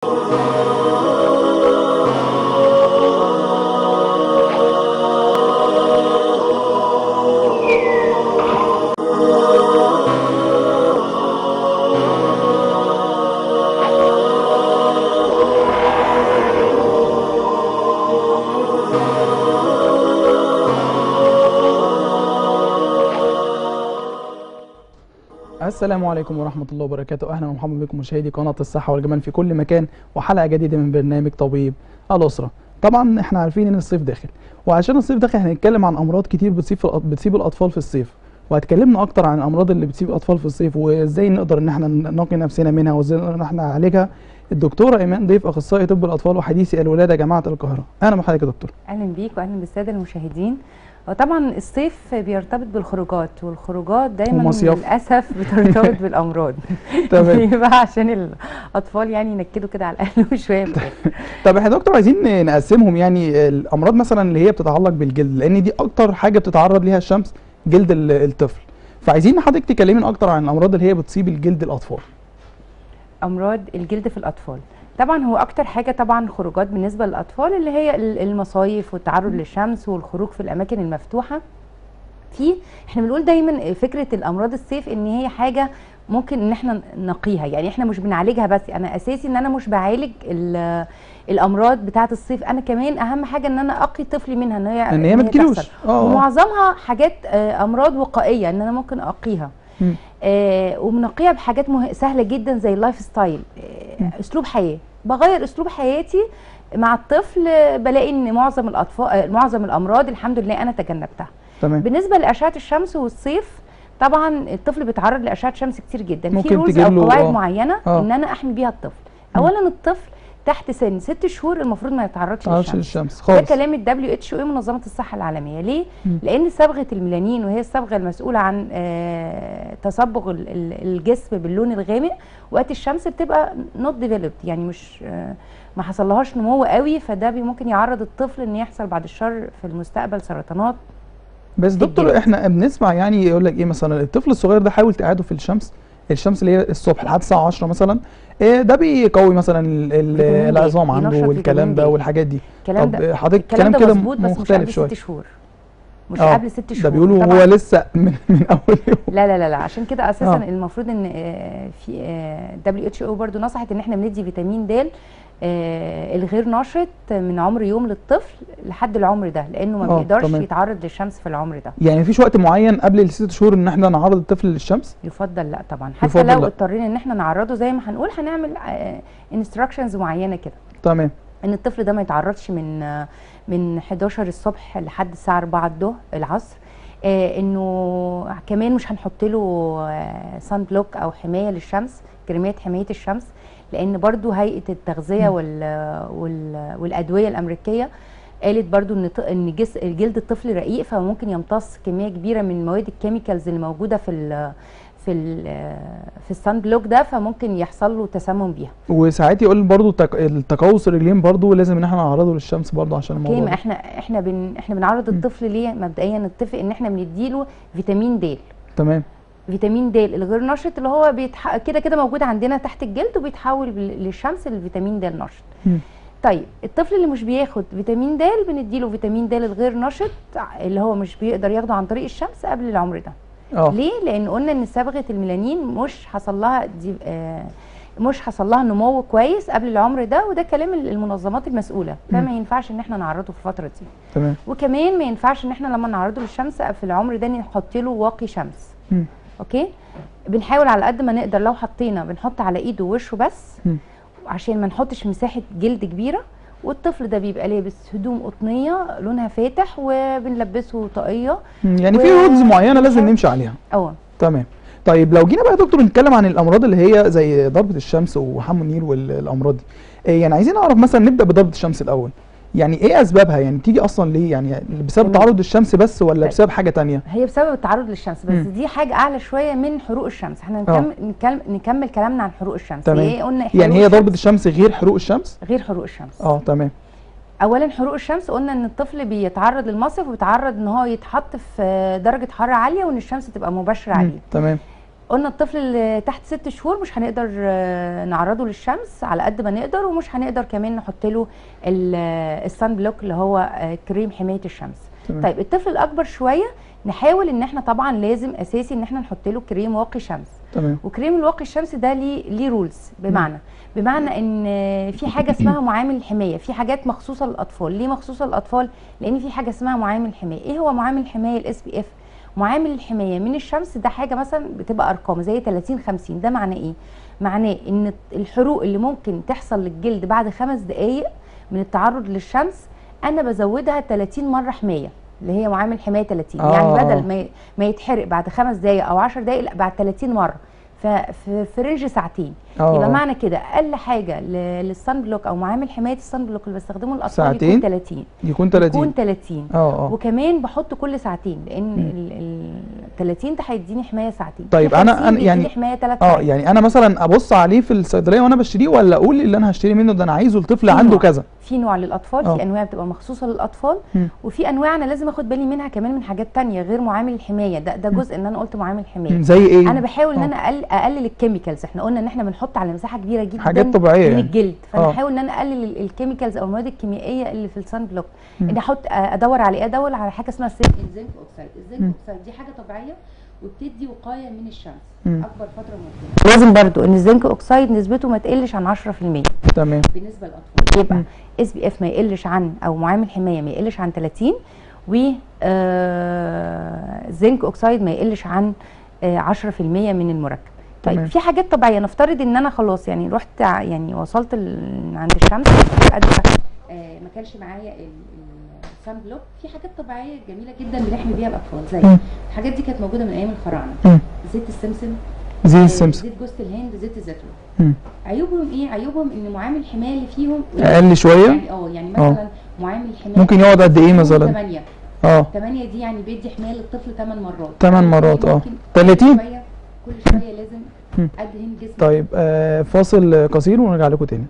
السلام عليكم ورحمة الله وبركاته أهلا ومرحبا بكم مشاهدي قناة الصحة والجمال في كل مكان وحلقة جديدة من برنامج طبيب الأسرة طبعا احنا عارفين ان الصيف داخل وعشان الصيف داخل هنتكلم عن امراض كتير بتصيب في الأط- بتصيب الاطفال في الصيف وهتكلمنا اكتر عن الامراض اللي بتصيب الاطفال في الصيف وازاي نقدر ان احنا نقي نفسنا منها وازاي نقدر ان احنا نعالجها الدكتوره ايمان ضيف اخصائي طب الاطفال وحديثي الولاده جامعه القاهره اهلا بحضرتك يا دكتور اهلا بيك واهلا بالساده المشاهدين وطبعا الصيف بيرتبط بالخروجات والخروجات دايما ومصيف. للاسف بترتبط بالامراض تمام ليه بقى عشان الاطفال يعني ينكدوا كده على الاهل شويه في الآخر. طب احنا يا دكتور عايزين نقسمهم يعني الامراض مثلا اللي هي بتتعلق بالجلد لان دي اكتر حاجه بتتعرض ليها الشمس جلد ال- الطفل فعايزين حضرتك تكلمين اكتر عن الامراض اللي هي بتصيب الجلد الاطفال امراض الجلد في الاطفال طبعا هو اكتر حاجه طبعا خروجات بالنسبه للاطفال اللي هي ال- المصايف والتعرض للشمس والخروج في الاماكن المفتوحه في احنا بنقول دايما فكره الامراض الصيف ان هي حاجه ممكن ان احنا نقيها يعني احنا مش بنعالجها بس انا اساسي ان انا مش بعالج ال- الامراض بتاعه الصيف انا كمان اهم حاجه ان انا اقي طفلي منها ان هي ان هي ما تجيلوش تحصل. اه آه. ومعظمها حاجات آه، امراض وقائيه ان انا ممكن اقيها مم. آه وبنقيها بحاجات مه... سهله جدا زي اللايف ستايل مم. آه اسلوب حياه بغير اسلوب حياتي مع الطفل آه، بلاقي ان معظم الاطفال آه، معظم الامراض الحمد لله انا تجنبتها تمام بالنسبه لاشعه الشمس والصيف طبعا الطفل بيتعرض لاشعه شمس كتير جدا في ممكن رولز تجيب او له- قواعد آه. معينه آه. ان انا احمي بيها الطفل اولا الطفل تحت سن ست شهور المفروض ما يتعرضش تعرفش للشمس للشمس ده خالص كلام الدبليو اتش او منظمه الصحه العالميه ليه مم. لان صبغه الميلانين وهي الصبغه المسؤوله عن آه، تصبغ ال- ال- الجسم باللون الغامق وقت الشمس بتبقى نوت ديفلوبد يعني مش آه، ما حصلهاش نمو قوي فده بي- ممكن يعرض الطفل ان يحصل بعد الشر في المستقبل سرطانات بس دكتور الجلد. احنا بنسمع يعني يقول لك ايه مثلا الطفل الصغير ده حاول تقعده في الشمس الشمس اللي هي الصبح لحد الساعه 10 مثلا إيه ده بيقوي مثلا ال- ال- فيتامين د، العظام عنده بينشط والكلام فيتامين ده د. والحاجات دي الكلام طب ده حضرتك الكلام كلام ده كده مظبوط بس مش مختلف قبل شويه ست شهور مش آه، قبل ست ده شهور بيقولوا طبعاً هو لسه من, من اول يوم لا لا لا لا عشان كده اساسا آه. المفروض ان آه، في دبليو اتش او برضو نصحت ان احنا بندي فيتامين د آه، الغير نشط من عمر يوم للطفل لحد العمر ده لانه ما آه، بيقدرش تمام. يتعرض للشمس في العمر ده يعني مفيش وقت معين قبل الست شهور ان احنا نعرض الطفل للشمس يفضل لا طبعا حتى يفضل لو لا. اضطرينا ان احنا نعرضه زي ما هنقول هنعمل انستراكشنز معينه كده تمام ان الطفل ده ما يتعرضش من آه، من 11 الصبح لحد الساعه 4 الظهر العصر آه انه كمان مش هنحط له سان بلوك او حمايه للشمس كريمات حمايه الشمس لان برضو هيئه التغذيه وال وال والادويه الامريكيه قالت برضو ان ط- ان جس جلد الطفل رقيق فممكن يمتص كميه كبيره من مواد الكيميكالز اللي موجوده في ال في ال في السان بلوك ده فممكن يحصل له تسمم بيها وساعات يقول برضو تك... التقوس الرجلين برضو لازم ان احنا نعرضه للشمس برضو عشان اوكي الموضوع ما ده. احنا احنا بن احنا بنعرض م. الطفل ليه مبدئيا نتفق ان احنا بنديله فيتامين د تمام فيتامين د الغير نشط اللي هو بيتح... كده كده موجود عندنا تحت الجلد وبيتحول بال- للشمس للفيتامين د النشط مم. طيب الطفل اللي مش بياخد فيتامين د بنديله فيتامين د الغير نشط اللي هو مش بيقدر ياخده عن طريق الشمس قبل العمر ده اه ليه لان قلنا ان صبغه الميلانين مش حصل لها دي آه مش حصل لها نمو كويس قبل العمر ده وده كلام المنظمات المسؤوله فما ينفعش ان احنا نعرضه في الفتره دي تمام وكمان ما ينفعش ان احنا لما نعرضه للشمس في العمر ده نحط له واقي شمس مم. اوكي بنحاول على قد ما نقدر لو حطينا بنحط على ايده ووشه بس مم. عشان ما نحطش مساحه جلد كبيره والطفل ده بيبقى لابس هدوم قطنيه لونها فاتح وبنلبسه طاقيه مم. يعني و- في رودز معينه لازم نمشي عليها اه تمام طيب لو جينا بقى يا دكتور نتكلم عن الامراض اللي هي زي ضربه الشمس وحمو النيل والامراض دي إيه يعني عايزين نعرف مثلا نبدا بضربه الشمس الاول يعني ايه اسبابها يعني تيجي اصلا ليه يعني بسبب تمام. تعرض الشمس بس ولا طيب. بسبب حاجه تانية هي بسبب التعرض للشمس بس مم. دي حاجه اعلى شويه من حروق الشمس احنا آه. نكمل نكمل, نكمل كلامنا عن حروق الشمس تمام. ايه قلنا يعني حروق هي ضربه الشمس الشمس غير حروق الشمس غير حروق الشمس اه تمام اولا حروق الشمس قلنا ان الطفل بيتعرض للمصيف وبيتعرض ان هو يتحط في درجه حراره عاليه وان الشمس تبقى مباشره مم. عليه تمام قلنا الطفل اللي تحت ست شهور مش هنقدر آه، نعرضه للشمس على قد ما نقدر ومش هنقدر كمان نحط له ال- آه، السان بلوك اللي هو آه، كريم حمايه الشمس تمام. طيب الطفل الاكبر شويه نحاول ان احنا طبعا لازم اساسي ان احنا نحط له كريم واقي شمس تمام وكريم الواقي الشمس ده ليه ليه رولز بمعنى بمعنى ان في حاجه اسمها معامل الحمايه في حاجات مخصوصه للاطفال ليه مخصوصه للاطفال لان في حاجه اسمها معامل الحمايه ايه هو معامل الحمايه الاس بي اف معامل الحمايه من الشمس ده حاجه مثلا بتبقى ارقام زي 30 50 ده معناه ايه معناه ان الحروق اللي ممكن تحصل للجلد بعد خمس دقائق من التعرض للشمس انا بزودها 30 مره حمايه اللي هي معامل حمايه 30 آه. يعني بدل ما ما يتحرق بعد خمس دقائق او 10 دقائق لا بعد 30 مره ففي في رينج ساعتين اه يبقى معنى كده اقل حاجه ل- للصن بلوك او معامل حمايه الصن بلوك اللي بستخدمه الاطفال ساعتين؟ يكون 30 يكون 30 يكون 30 اه اه وكمان بحط كل ساعتين لان مم. ال ال 30 ده هيديني حمايه ساعتين طيب في أنا- 50 أنا بيديني يعني- حمايه 3 اه ساعات يعني انا مثلا ابص عليه في الصيدليه وانا بشتريه ولا اقول اللي انا هشتري منه ده انا عايزه الطفل في عنده نوع. كذا في نوع للاطفال آه. في انواع بتبقى مخصوصه للاطفال مم. وفي انواع انا لازم اخد بالي منها كمان من حاجات تانية غير معامل الحمايه ده ده جزء ان انا قلت معامل حمايه مم، زي ايه انا بحاول ان آه. انا اقلل اقلل الكيميكالز احنا قلنا ان احنا بنحط على مساحه كبيره جدا حاجات طبيعيه من يعني الجلد فانا آه. احاول ان انا اقلل ال- الكيميكالز او المواد الكيميائيه اللي في السان بلوك مم. ان احط ادور على ايه ادور على حاجه اسمها الزنك اوكسايد الزنك مم. اوكسايد دي حاجه طبيعيه وبتدي وقايه من الشمس مم. اكبر فتره ممكنه لازم برضو ان الزنك اوكسايد نسبته ما تقلش عن 10% تمام بالنسبه للاطفال يبقى مم. اس بي اف ما يقلش عن او معامل حمايه ما يقلش عن 30 و آه، زنك اوكسايد ما يقلش عن آه، 10% من المركب طيب تمام. في حاجات طبيعيه نفترض ان انا خلاص يعني رحت ع- يعني وصلت ال- عند الشمس قادره آه، ما كانش معايا السان بلوك في حاجات طبيعيه جميله جدا بنحمي بيها الاطفال زي مم. الحاجات دي كانت موجوده من ايام الفراعنه مم. زيت السمسم زي آه، السمسم زيت جوز الهند زيت الزيتون مم. عيوبهم ايه عيوبهم ان معامل الحمايه اللي فيهم اقل شويه يعني اه يعني مثلا معامل الحمايه ممكن يقعد قد ايه مثلا 8 اه 8 دي يعني بيدي حمايه للطفل 8 مرات 8 مرات، اه. ممكن 30 كل شويه كل شويه لازم مم. ادهن جسمي طيب آه فاصل قصير ونرجع لكم تاني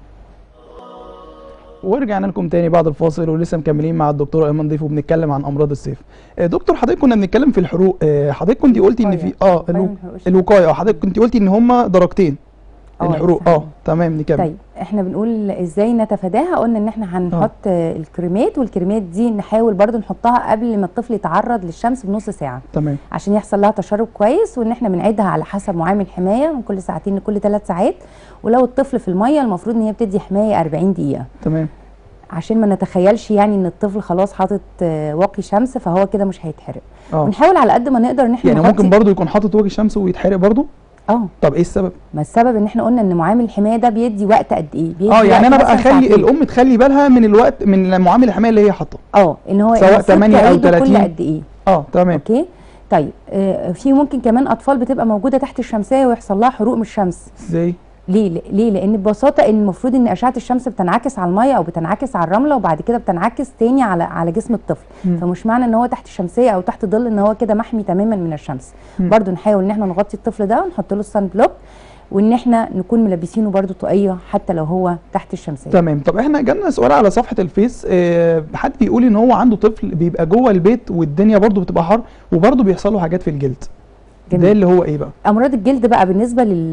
ورجعنا لكم تاني بعد الفاصل ولسه مكملين مع الدكتور ايمن ضيف وبنتكلم عن امراض الصيف آه دكتور حضرتك كنا بنتكلم في الحروق آه حضرتك كنت قلتي ان في اه وقاية الو- من الحروق. الوقايه اه حضرتك كنت قلتي ان هم درجتين اه، الحروق صحيح. اه تمام نكمل طيب احنا بنقول ازاي نتفاداها قلنا ان احنا هنحط آه، الكريمات والكريمات دي نحاول برضو نحطها قبل ما الطفل يتعرض للشمس بنص ساعه تمام عشان يحصل لها تشرب كويس وان احنا بنعيدها على حسب معامل حمايه من كل ساعتين لكل ثلاث ساعات ولو الطفل في الميه المفروض ان هي بتدي حمايه 40 دقيقه تمام عشان ما نتخيلش يعني ان الطفل خلاص حاطط آه، واقي شمس فهو كده مش هيتحرق اه ونحاول على قد ما نقدر ان احنا يعني نغطي- ممكن برضو يكون حاطط واجي شمس ويتحرق برضو اه طب ايه السبب ما السبب ان احنا قلنا ان معامل الحمايه ده بيدي وقت قد ايه بيدي اه يعني وقت انا بقى مثلاً اخلي ساعتين. الام تخلي بالها من الوقت من معامل الحمايه اللي هي حاطه اه ان هو سواء المفروض 8 أو تعيده 30. كل قد ايه اه تمام اوكي طيب آه في ممكن كمان اطفال بتبقى موجوده تحت الشمسيه ويحصل لها حروق من الشمس ازاي ليه ليه لان ببساطه ان المفروض ان اشعه الشمس بتنعكس على الميه او بتنعكس على الرمله وبعد كده بتنعكس تاني على على جسم الطفل مم. فمش معنى ان هو تحت الشمسيه او تحت ظل ان هو كده محمي تماما من الشمس مم. برضو نحاول ان احنا نغطي الطفل ده ونحط له السان بلوك وان احنا نكون ملبسينه برضو طاقيه حتى لو هو تحت الشمسيه تمام طب احنا جالنا سؤال على صفحه الفيس آه حد بيقول ان هو عنده طفل بيبقى جوه البيت والدنيا برضو بتبقى حر وبرضو بيحصل له حاجات في الجلد ده جميل. اللي هو ايه بقى امراض الجلد بقى بالنسبه لل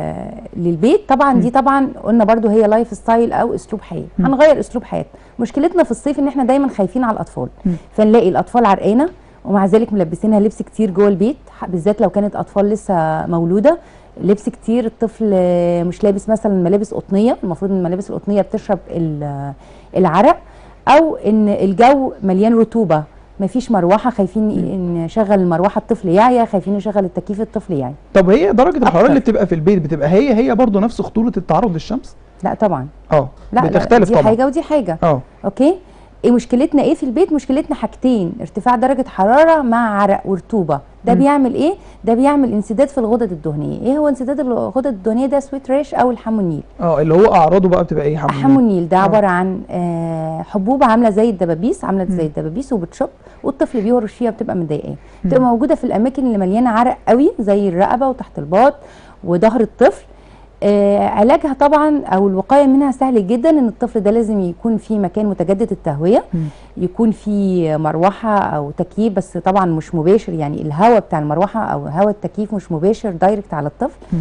للبيت طبعا دي طبعا قلنا برضو هي لايف ستايل او اسلوب حياه مم. هنغير اسلوب حياه مشكلتنا في الصيف ان احنا دايما خايفين على الاطفال مم. فنلاقي الاطفال عرقانه ومع ذلك ملبسينها لبس كتير جوه البيت ح- بالذات لو كانت اطفال لسه مولوده لبس كتير الطفل آه، مش لابس مثلا ملابس قطنيه المفروض ان الملابس القطنيه بتشرب ال- العرق او ان الجو مليان رطوبه مفيش مروحه خايفين ان نشغل المروحه الطفل يعيا خايفين نشغل التكييف الطفل يعيا طب هي درجه الحراره أكتر. اللي بتبقى في البيت بتبقى هي هي برضو نفس خطوره التعرض للشمس لا طبعا اه لا لا بتختلف دي طبعا حاجه ودي حاجه اه اوكي ايه مشكلتنا ايه في البيت مشكلتنا حاجتين ارتفاع درجه حراره مع عرق ورطوبه ده مم. بيعمل ايه ده بيعمل انسداد في الغدد الدهنيه ايه هو انسداد الغدد الدهنيه ده سويت ريش او الحمونيل اه اللي هو اعراضه بقى بتبقى ايه حمل الحمونيل ده آه. عباره عن آه، حبوب عامله زي الدبابيس عامله مم. زي الدبابيس وبتشق والطفل بيهرش فيها بتبقى مضايقاه مم. بتبقى موجوده في الاماكن اللي مليانه عرق قوي زي الرقبه وتحت الباط وظهر الطفل آه علاجها طبعا او الوقايه منها سهل جدا ان الطفل ده لازم يكون في مكان متجدد التهويه مم. يكون في مروحه او تكييف بس طبعا مش مباشر يعني الهواء بتاع المروحه او هواء التكييف مش مباشر دايركت على الطفل مم.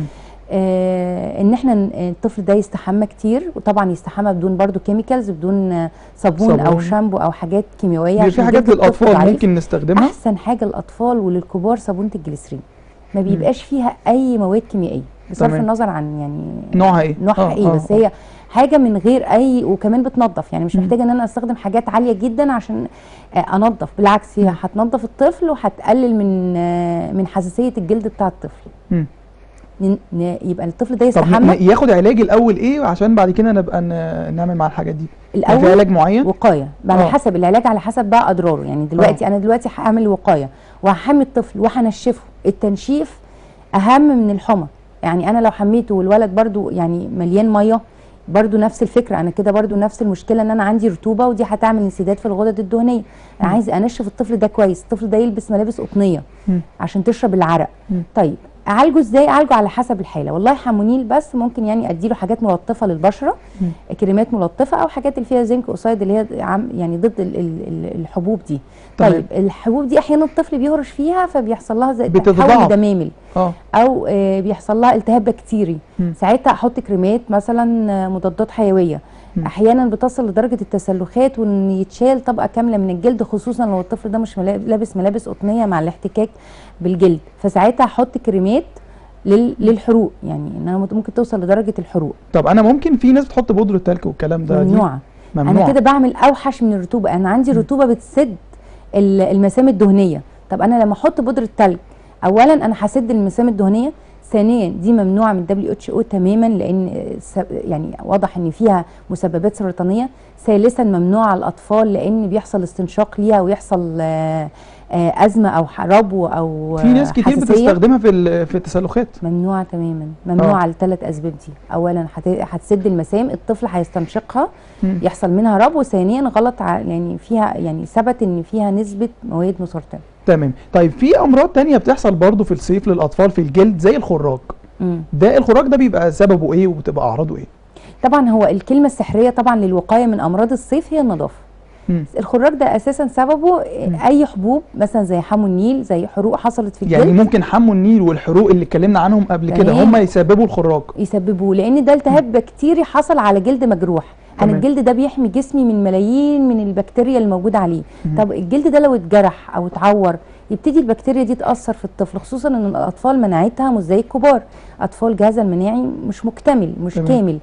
آه ان احنا ن- الطفل ده يستحمى كتير وطبعا يستحمى بدون برضو كيميكالز بدون آه، صابون, او صابون. شامبو او حاجات كيميائيه بيبقى في عشان حاجات جلد الطفل للاطفال ضعيف. ممكن نستخدمها احسن حاجه للاطفال وللكبار صابونه الجليسرين ما بيبقاش فيها اي مواد كيميائيه بصرف تمام. النظر عن يعني نوعها ايه نوعها آه، ايه آه، بس آه. هي حاجه من غير اي وكمان بتنظف يعني مش مم. محتاجه ان انا استخدم حاجات عاليه جدا عشان آه، انظف بالعكس هي مم. هتنظف الطفل وهتقلل من آه، من حساسيه الجلد بتاع الطفل مم. ن- ن- يبقى الطفل ده طب يستحمى ن- ياخد علاج الاول ايه عشان بعد كده نبقى ن- نعمل مع الحاجات دي يعني في الاول علاج معين وقايه على آه. حسب العلاج على حسب بقى اضراره يعني دلوقتي انا دلوقتي هعمل وقايه وهحمي الطفل وهنشفه التنشيف اهم من الحمى يعني انا لو حميته والولد برضو يعني مليان ميه برضو نفس الفكره انا كده برضو نفس المشكله ان انا عندي رطوبه ودي هتعمل انسداد في الغدد الدهنيه انا مم. عايز انشف الطفل ده كويس الطفل ده يلبس ملابس قطنيه مم. عشان تشرب العرق مم. طيب اعالجه ازاي اعالجه على حسب الحاله والله حمونيل بس ممكن يعني اديله حاجات ملطفه للبشره مم. كريمات ملطفه او حاجات اللي فيها زنك اوسايد اللي هي عم يعني ضد ال ال ال الحبوب دي تمام. طيب الحبوب دي احيانا الطفل بيهرش فيها فبيحصل لها زي بتتضاعف. تحول دمامل اه او آه، بيحصل لها التهاب بكتيري مم. ساعتها احط كريمات مثلا آه، مضادات حيويه مم. احيانا بتصل لدرجه التسلخات وان يتشال طبقه كامله من الجلد خصوصا لو الطفل ده مش ملا- لابس ملابس قطنيه مع الاحتكاك بالجلد فساعتها احط كريمات لل- للحروق يعني انها مت- ممكن توصل لدرجه الحروق طب انا ممكن في ناس بتحط بودره تلج والكلام ده دي ممنوعه ممنوع انا كده بعمل اوحش من الرطوبه انا عندي رطوبه بتسد ال- المسام الدهنيه طب انا لما احط بودره تلج اولا انا هسد المسام الدهنيه ثانيا دي ممنوعه من دبليو اتش او تماما لان س- يعني واضح ان فيها مسببات سرطانيه ثالثا ممنوعه على الاطفال لان بيحصل استنشاق ليها ويحصل آه، آه، ازمه او ربو او في ناس كتير حساسية. بتستخدمها في ال- في التسلخات ممنوعه تماما ممنوعه لثلاث اسباب دي اولا هت- هتسد المسام الطفل هيستنشقها مم. يحصل منها ربو ثانيا غلط ع- يعني فيها يعني ثبت ان فيها نسبه مواد مسرطنه تمام طيب في امراض تانية بتحصل برضو في الصيف للاطفال في الجلد زي الخراج مم. ده الخراج ده بيبقى سببه ايه وبتبقى اعراضه ايه طبعا هو الكلمه السحريه طبعا للوقايه من امراض الصيف هي النظافه مم. الخراج ده اساسا سببه اي حبوب مثلا زي حمو النيل زي حروق حصلت في الجلد يعني ممكن حمو النيل والحروق اللي اتكلمنا عنهم قبل كده تمام. هم يسببوا الخراج يسببوه لان ده التهاب بكتيري حصل على جلد مجروح انا تمام. الجلد ده بيحمي جسمي من ملايين من البكتيريا الموجوده عليه مم. طب الجلد ده لو اتجرح او اتعور يبتدي البكتيريا دي تاثر في الطفل خصوصا ان الاطفال مناعتها مش زي الكبار اطفال جهازها المناعي مش مكتمل مش تمام. كامل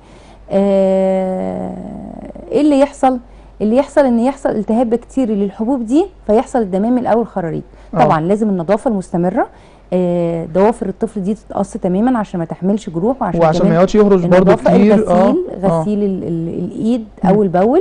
آه، ايه اللي يحصل اللي يحصل ان يحصل التهاب بكتيري للحبوب دي فيحصل الدمامل او الخراريج آه. طبعا لازم النظافه المستمره آه، ضوافر الطفل دي تتقص تماما عشان ما تحملش جروح وعشان وعشان كمان ما يقعدش يهرش برضو النظافه كتير الغسيل آه. غسيل ال ال الايد مم. اول باول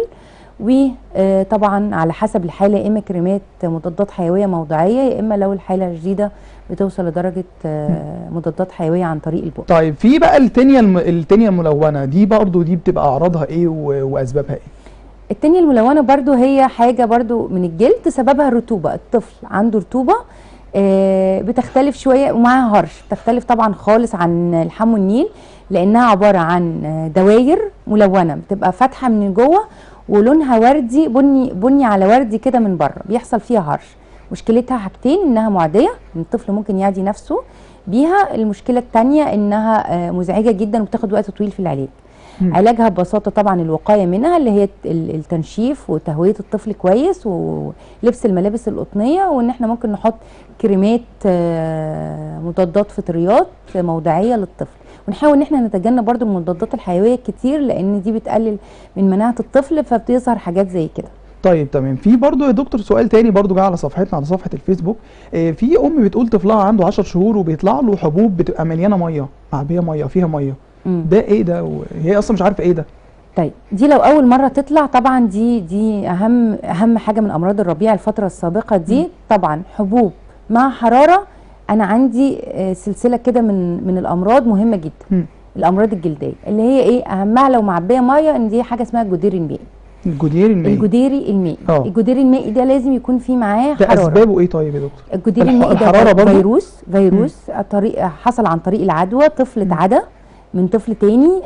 وطبعا على حسب الحاله يا اما كريمات مضادات حيويه موضعيه يا اما لو الحاله شديده بتوصل لدرجه آه، مضادات حيويه عن طريق البق طيب في بقى التانية الم... التانية الملونة دي برضو دي بتبقى اعراضها ايه و... واسبابها ايه التانية الملونة برضو هي حاجة برضو من الجلد سببها الرطوبة الطفل عنده رطوبة آه، بتختلف شوية ومعاها هرش بتختلف طبعا خالص عن الحمو النيل لأنها عبارة عن آه، دواير ملونة بتبقى فاتحة من جوه ولونها وردي بني بني على وردي كده من بره بيحصل فيها هرش مشكلتها حاجتين انها معديه إن الطفل ممكن يعدي نفسه بيها المشكله الثانيه انها آه، مزعجه جدا وبتاخد وقت طويل في العلاج مم. علاجها ببساطه طبعا الوقايه منها اللي هي ال- التنشيف وتهويه الطفل كويس ولبس الملابس القطنيه وان احنا ممكن نحط كريمات آه، مضادات فطريات موضعيه للطفل ونحاول ان احنا نتجنب برضو المضادات الحيويه الكتير لان دي بتقلل من مناعه الطفل فبتظهر حاجات زي كده طيب تمام في برضو يا دكتور سؤال تاني برضو جه على صفحتنا على صفحة الفيسبوك آه، في ام بتقول طفلها عنده 10 شهور وبيطلع له حبوب بتبقى مليانة مية معبية مية فيها مية مم. ده ايه ده وهي اصلا مش عارفة ايه ده طيب دي لو اول مره تطلع طبعا دي دي اهم اهم حاجه من امراض الربيع الفتره السابقه دي طبعا حبوب مع حراره انا عندي آه، سلسله كده من من الامراض مهمه جدا مم. الامراض الجلديه اللي هي ايه اهمها لو معبيه ميه ان دي حاجه اسمها الجدير المائي الجدير المائي الجديري المائي آه. الجدير المائي ده لازم يكون فيه معاه ده حراره اسبابه ايه طيب يا دكتور الجدير الح- المائي الحرارة ده برضو؟ فيروس فيروس طريق حصل عن طريق العدوى طفل مم. اتعدى من طفل تاني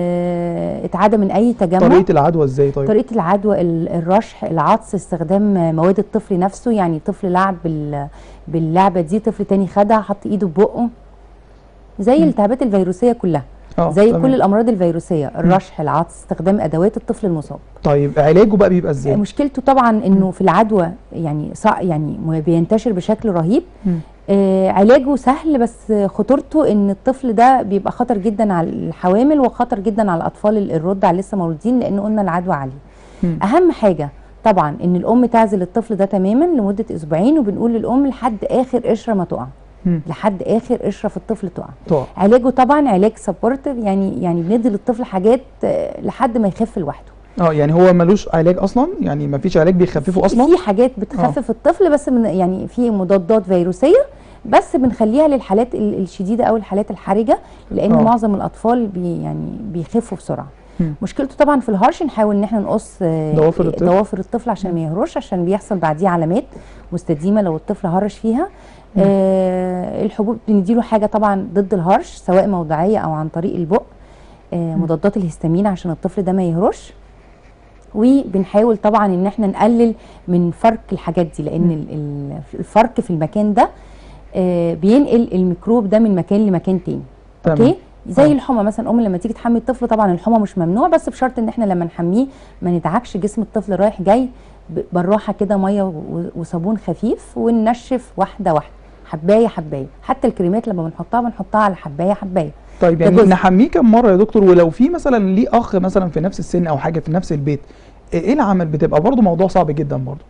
آه، اتعدى من اي تجمع طريقه العدوى ازاي طيب طريقه العدوى ال- الرشح العطس استخدام مواد الطفل نفسه يعني طفل لعب بال- باللعبه دي طفل تاني خدها حط ايده في بقه زي مم. الالتهابات الفيروسيه كلها اه زي تمام. كل الامراض الفيروسيه الرشح العطس استخدام ادوات الطفل المصاب طيب علاجه بقى بيبقى ازاي مشكلته طبعا انه في العدوى يعني صع يعني م- بينتشر بشكل رهيب مم. آه علاجه سهل بس خطورته ان الطفل ده بيبقى خطر جدا على الحوامل وخطر جدا على الاطفال ال- الرضع لسه مولودين لان قلنا العدوى عاليه مم. اهم حاجه طبعا ان الام تعزل الطفل ده تماما لمده اسبوعين وبنقول للام لحد اخر قشره ما تقع مم. لحد اخر قشره في الطفل تقع طبعا علاجه طبعا علاج سبورتيف يعني يعني بندي للطفل حاجات آه، لحد ما يخف لوحده اه يعني هو ملوش علاج اصلا يعني ما فيش علاج بيخففه اصلا في حاجات بتخفف الطفل بس من يعني في مضادات فيروسيه بس بنخليها للحالات ال- الشديده او الحالات الحرجه لان آه. معظم الاطفال بي يعني بيخفوا بسرعه مم. مشكلته طبعا في الهرش نحاول ان احنا نقص آه، ضوافر الطفل. ضوافر الطفل عشان ما يهرش عشان بيحصل بعديه علامات مستديمه لو الطفل هرش فيها مم. آه الحبوب بنديله حاجه طبعا ضد الهرش سواء موضعيه او عن طريق البق آه مم. مضادات الهستامين عشان الطفل ده ما يهرش وبنحاول طبعا ان احنا نقلل من فرك الحاجات دي لان مم. ال- ال- الفرك في المكان ده آه بينقل الميكروب ده من مكان لمكان تاني تمام. اوكي زي آه. الحمى مثلا ام لما تيجي تحمي الطفل طبعا الحمى مش ممنوع بس بشرط ان احنا لما نحميه ما ندعكش جسم الطفل رايح جاي ب- بالراحه كده ميه و- وصابون خفيف وننشف واحده واحده حبايه حبايه حتى الكريمات لما بنحطها بنحطها على حبايه حبايه طيب ده يعني جزء. نحميه كم مره يا دكتور ولو في مثلا ليه اخ مثلا في نفس السن او حاجه في نفس البيت ايه العمل بتبقى برضه موضوع صعب جدا برضه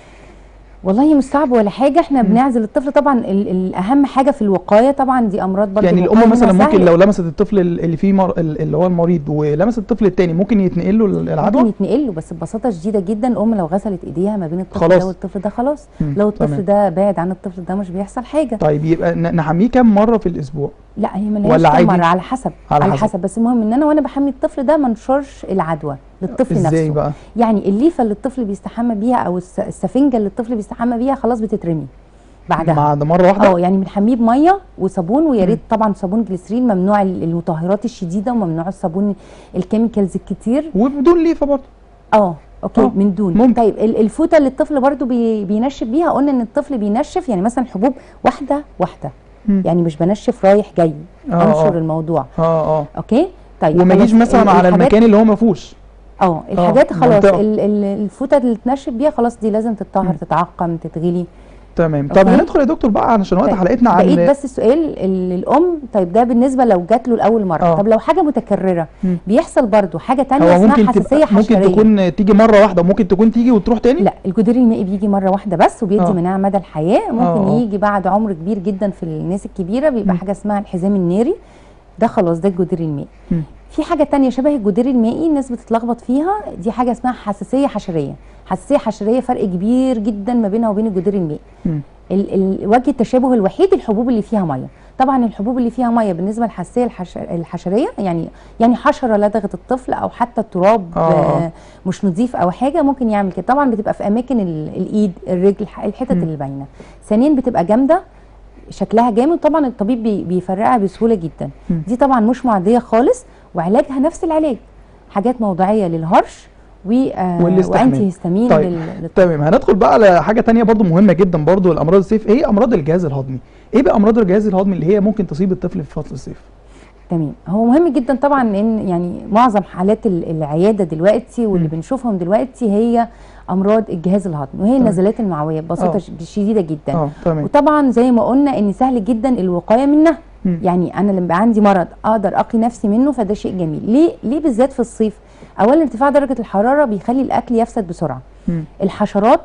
والله مش صعب ولا حاجه احنا مم. بنعزل الطفل طبعا ال- الاهم حاجه في الوقايه طبعا دي امراض برضه يعني الوقاية الام مثلا منها ممكن سهل. لو لمست الطفل اللي فيه مر... اللي هو المريض ولمست الطفل التاني ممكن يتنقل له العدوى ممكن يتنقل له بس ببساطه شديده جدا الام لو غسلت ايديها ما بين الطفل خلاص. ده والطفل ده خلاص مم، لو الطفل تمام. ده بعد عن الطفل ده مش بيحصل حاجه طيب يبقى ن- نحميه كم مره في الاسبوع لا هي ولا ملهاش كام عادي؟ مره على حسب على على, حسب. حسب. بس المهم ان انا وانا بحمي الطفل ده ما انشرش العدوى للطفل ازاي نفسه بقى يعني الليفه اللي الطفل بيستحمى بيها او الس- السفنجه اللي الطفل بيستحمى بيها خلاص بتترمي بعدها بعد مره واحده اه يعني بنحميه بميه وصابون ويا مم. ريت طبعا صابون جليسرين ممنوع ال- المطهرات الشديده وممنوع الصابون الكيميكالز الكتير وبدون ليفه برضه اه اوكي آه، من دون ممكن. طيب ال- الفوطه اللي الطفل برضو بي بينشف بيها قلنا ان الطفل بينشف يعني مثلا حبوب واحده واحده مم. يعني مش بنشف رايح جاي آه، انشر آه. الموضوع اه اه اوكي طيب وما يجيش خلاص مثلا ال- على الحاجات- المكان اللي هو ما فيهوش اه الحاجات خلاص منطقة. ال- ال- الفوطه اللي تنشف بيها خلاص دي لازم مم. تتطهر تتعقم تتغلي تمام طب أوكي. هندخل يا دكتور بقى علشان وقت طيب، حلقتنا عن بقيت بس السؤال ال- الام طيب ده بالنسبه لو جات له لاول مره آه. طب لو حاجه متكرره مم. بيحصل برضو حاجه تانية هو اسمها ممكن حساسيه تبقى ممكن حشريه تكون تيجي مره واحده وممكن تكون تيجي وتروح تاني لا الجدري المائي بيجي مره واحده بس وبيدي آه. مناعه مدى الحياه ممكن آه، آه. يجي بعد عمر كبير جدا في الناس الكبيره بيبقى مم. حاجه اسمها الحزام الناري ده خلاص ده الجدري المائي مم. في حاجه تانية شبه الجدري المائي الناس بتتلخبط فيها دي حاجه اسمها حساسيه حشريه حساسيه حشريه فرق كبير جدا ما بينها وبين الجدري المائي مم. ال- ال- وجه التشابه الوحيد الحبوب اللي فيها ميه طبعا الحبوب اللي فيها ميه بالنسبه للحساسيه الحش... الحشريه يعني يعني حشره لدغت الطفل او حتى التراب آه. آه مش نظيف او حاجه ممكن يعمل كده طبعا بتبقى في اماكن ال- الايد الرجل الح- الحتت مم. اللي باينه ثانيا بتبقى جامده شكلها جامد طبعا الطبيب بي- بيفرقها بسهوله جدا مم. دي طبعا مش معديه خالص وعلاجها نفس العلاج حاجات موضعيه للهرش و آه والاستحمام. وانتي هيستامين طيب. لل... لل- تمام هندخل بقى على حاجه تانية برضو مهمه جدا برضو الامراض الصيف ايه امراض الجهاز الهضمي ايه بقى امراض الجهاز الهضمي اللي هي ممكن تصيب الطفل في فصل الصيف تمام هو مهم جدا طبعا ان يعني معظم حالات ال- العياده دلوقتي واللي مم. بنشوفهم دلوقتي هي امراض الجهاز الهضمي وهي تمام. النزلات المعويه ببساطه آه. ش- شديده جدا اه تمام وطبعا زي ما قلنا ان سهل جدا الوقايه منها مم. يعني انا لما يبقى عندي مرض اقدر اقي نفسي منه فده شيء جميل ليه ليه بالذات في الصيف اولا ارتفاع درجه الحراره بيخلي الاكل يفسد بسرعه مم. الحشرات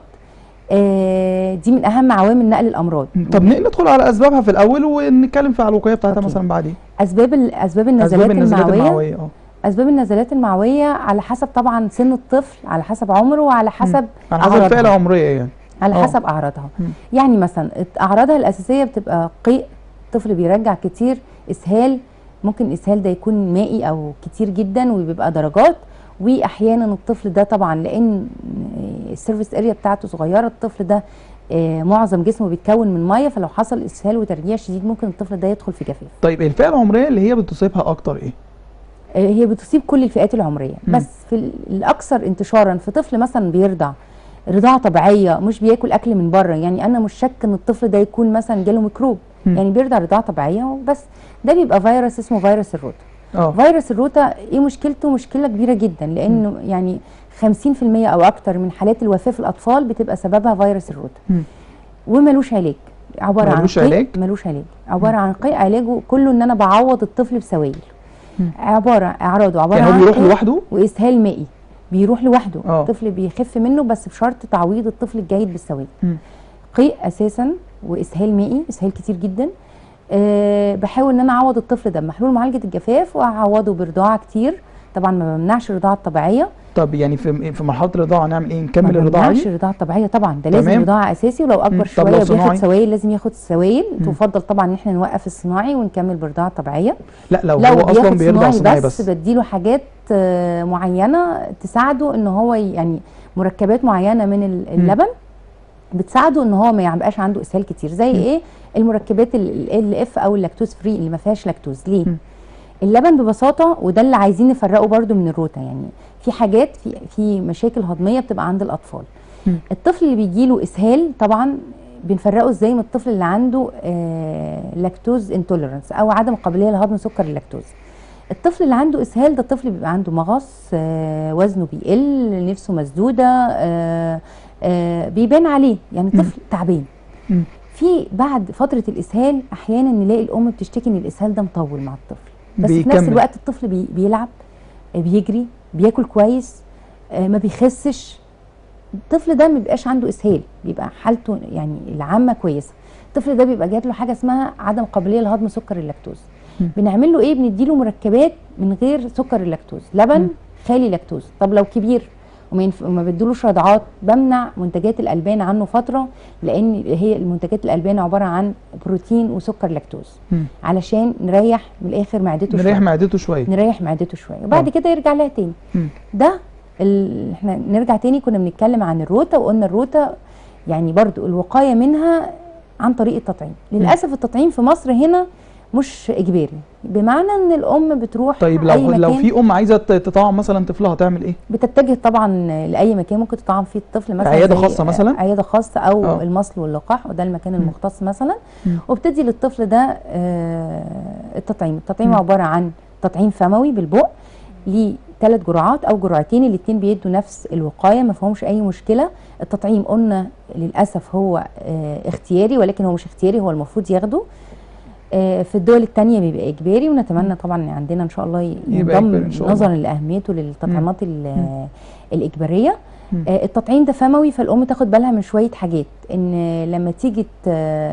آه دي من اهم عوامل نقل الامراض طب ن- ندخل على اسبابها في الاول ونتكلم في على الوقايه بتاعتها أوكي. مثلا بعدين اسباب ال- اسباب النزلات, اسباب النزلات المعويه المعويه اه اسباب النزلات المعويه على حسب طبعا سن الطفل على حسب عمره وعلى حسب على حسب أعراضها. الفئه العمريه يعني على آه. حسب اعراضها مم. يعني مثلا اعراضها الاساسيه بتبقى قيء طفل بيرجع كتير اسهال ممكن الاسهال ده يكون مائي او كتير جدا وبيبقى درجات واحيانا الطفل ده طبعا لان السيرفيس اريا بتاعته صغيره الطفل ده آه، معظم جسمه بيتكون من ميه فلو حصل اسهال وترجيع شديد ممكن الطفل ده يدخل في جفاف طيب الفئه العمريه اللي هي بتصيبها اكتر ايه آه، هي بتصيب كل الفئات العمريه مم. بس في ال- الاكثر انتشارا في طفل مثلا بيرضع رضاعه طبيعيه مش بياكل اكل من بره يعني انا مش شك ان الطفل ده يكون مثلا جاله ميكروب مم. يعني بيرضع رضاعه طبيعيه وبس ده بيبقى فيروس اسمه فيروس الروتا اه فيروس الروتا ايه مشكلته مشكله كبيره جدا لانه يعني 50% او اكتر من حالات الوفاه في الاطفال بتبقى سببها فيروس الروتا مم. وملوش علاج عباره عن ملوش قيء- علاج؟ ملوش علاج عباره عن قيء علاجه كله ان انا بعوض الطفل بسوائل مم. عباره اعراضه عباره يعني هو عن بيروح قيء لوحده واسهال مائي بيروح لوحده آه. الطفل بيخف منه بس بشرط تعويض الطفل الجيد بالسوائل مم. قيء اساسا واسهال مائي اسهال كتير جدا أه بحاول ان انا اعوض الطفل ده بمحلول معالجه الجفاف واعوضه برضاعه كتير طبعا ما بمنعش الرضاعه الطبيعيه طب يعني في في مرحله الرضاعه نعمل ايه نكمل ما الرضاعه بمنعش دي الرضاعه الطبيعيه طبعا ده لازم تمام. رضاعه اساسي ولو مم. اكبر طب لو شويه صناعي؟ بياخد سوائل لازم ياخد السوائل مم. تفضل طبعا ان احنا نوقف الصناعي ونكمل برضاعه طبيعيه لا لو, لو هو اصلا بياخد بيرضع صناعي بس, بس بديله حاجات آه، معينه تساعده ان هو ي- يعني مركبات معينه من ال- اللبن بتساعده ان هو ما يبقاش عنده اسهال كتير زي مم. ايه المركبات ال اف او اللاكتوز فري اللي ما فيهاش لاكتوز ليه مم. اللبن ببساطه وده اللي عايزين نفرقه برده من الروتا يعني في حاجات في في مشاكل هضميه بتبقى عند الاطفال مم. الطفل اللي بيجيله اسهال طبعا بنفرقه ازاي من الطفل اللي عنده آه لاكتوز انتوليرانس او عدم قابليه لهضم سكر اللاكتوز الطفل اللي عنده اسهال ده الطفل بيبقى عنده مغص آه وزنه بيقل نفسه مسدوده آه آه بيبان عليه يعني مم. طفل تعبان مم. في بعد فتره الاسهال احيانا نلاقي الام بتشتكي ان الاسهال ده مطول مع الطفل بس في نفس بيكمل. الوقت الطفل بي بيلعب آه، بيجري بياكل كويس آه، ما بيخسش الطفل ده ما بيبقاش عنده اسهال بيبقى حالته يعني العامه كويسه الطفل ده بيبقى جات له حاجه اسمها عدم قابليه لهضم سكر اللاكتوز مم. بنعمل له ايه بنديله مركبات من غير سكر اللاكتوز لبن مم. خالي لاكتوز طب لو كبير وما, ينف... وما بدلوش رضعات بمنع منتجات الالبان عنه فتره لان هي المنتجات الالبان عباره عن بروتين وسكر لاكتوز مم. علشان نريح من الاخر معدته نريح شويه معدته شويه نريح معدته شويه وبعد آه. كده يرجع لها تاني مم. ده ال... احنا نرجع تاني كنا بنتكلم عن الروتا وقلنا الروتا يعني برضو الوقايه منها عن طريق التطعيم للاسف التطعيم في مصر هنا مش اجباري بمعنى ان الام بتروح طيب اي لو لو مكان في ام عايزه ت- تطعم مثلا طفلها تعمل ايه بتتجه طبعا لاي مكان ممكن تطعم فيه الطفل مثلا عيادة زي خاصة مثلا؟ عياده خاصه او آه. المصل واللقاح وده المكان المختص مثلا مم. وبتدي للطفل ده آه، التطعيم التطعيم مم. عباره عن تطعيم فموي بالبق ليه ثلاث جرعات او جرعتين الاثنين بيدوا نفس الوقايه ما فيهمش اي مشكله التطعيم قلنا للاسف هو آه، اختياري ولكن هو مش اختياري هو المفروض ياخده آه، في الدول التانية بيبقى اجباري ونتمنى طبعا ان عندنا ان شاء الله ي- يبقى ينضم إجباري إن شاء الله. نظرا لاهميته للتطعيمات ال- الاجباريه مم. آه، التطعيم ده فموي فالام تاخد بالها من شويه حاجات ان لما تيجي ت-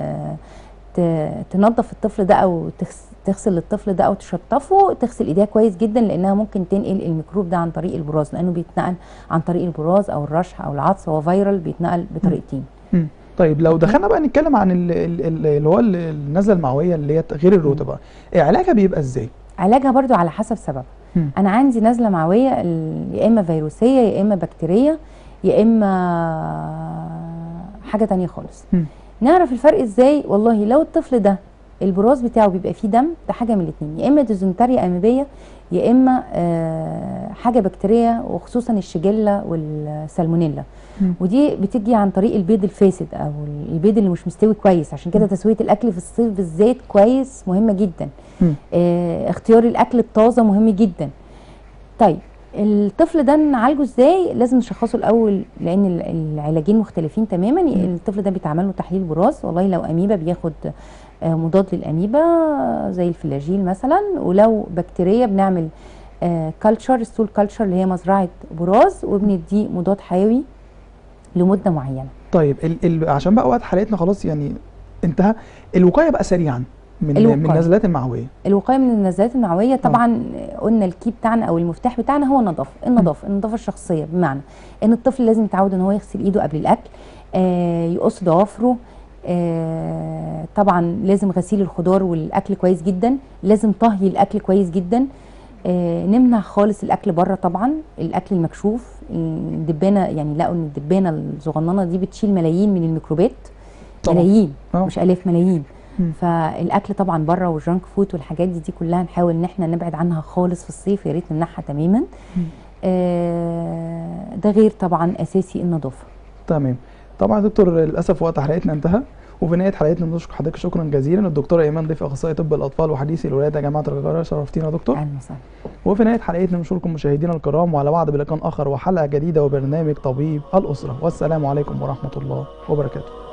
ت- تنظف الطفل ده او تغس- تغسل الطفل ده او تشطفه تغسل ايديها كويس جدا لانها ممكن تنقل الميكروب ده عن طريق البراز لانه بيتنقل عن طريق البراز او الرشح او العطس هو فيرال بيتنقل بطريقتين مم. طيب لو دخلنا بقى نتكلم عن ال- ال- ال- اللي هو ال- النزله المعويه اللي هي غير الروتا بقى إيه علاجها بيبقى ازاي علاجها برضو على حسب سبب مم. انا عندي نزله معويه ال- يا اما فيروسيه يا اما بكتيريه يا اما حاجه تانية خالص مم. نعرف الفرق ازاي والله لو الطفل ده البراز بتاعه بيبقى فيه دم ده حاجه من الاثنين يا اما ديزنتريا اميبيه يا اما آه، حاجه بكتيريه وخصوصا الشجله والسالمونيلا مم. ودي بتيجي عن طريق البيض الفاسد او البيض اللي مش مستوي كويس عشان كده تسويه الاكل في الصيف بالذات كويس مهمه جدا مم. آه، اختيار الاكل الطازه مهم جدا طيب الطفل ده نعالجه ازاي لازم نشخصه الاول لان ال- العلاجين مختلفين تماما الطفل ده بيتعمل له تحليل براز والله لو اميبا بياخد آه، مضاد للاميبا زي الفلاجيل مثلا ولو بكتيريا بنعمل كلتشر ستول كلتشر اللي هي مزرعه براز وبنديه مضاد حيوي لمده معينه طيب ال ال عشان بقى وقت حلقتنا خلاص يعني انتهى الوقايه بقى سريعا من الوقاية. من النزلات المعويه الوقايه من النزلات المعويه طبعا قلنا الكي بتاعنا او المفتاح بتاعنا هو النظافه النظافه النظافه الشخصيه بمعنى ان الطفل لازم يتعود ان هو يغسل ايده قبل الاكل آه يقص ضوافره آه طبعا لازم غسيل الخضار والاكل كويس جدا لازم طهي الاكل كويس جدا آه نمنع خالص الاكل بره طبعا الاكل المكشوف الدبانه يعني لقوا ان الدبانه الصغننه دي بتشيل ملايين من الميكروبات طبعاً. ملايين آه. مش الاف ملايين مم. فالاكل طبعا بره والجانك فود والحاجات دي دي كلها نحاول ان احنا نبعد عنها خالص في الصيف يا ريت نمنعها تماما مم. آه ده غير طبعا اساسي النظافه تمام طبعا يا دكتور للاسف وقت حلقتنا انتهى وفي نهايه حلقتنا بنشكر حضرتك شكرا جزيلا الدكتوره ايمان ضيف اخصائي طب الاطفال وحديث الولاده جامعه القاهره شرفتينا يا دكتور اهلا وسهلا وفي نهايه حلقتنا بنشكركم مشاهدينا الكرام وعلى وعد بلقاء اخر وحلقه جديده وبرنامج طبيب الاسره والسلام عليكم ورحمه الله وبركاته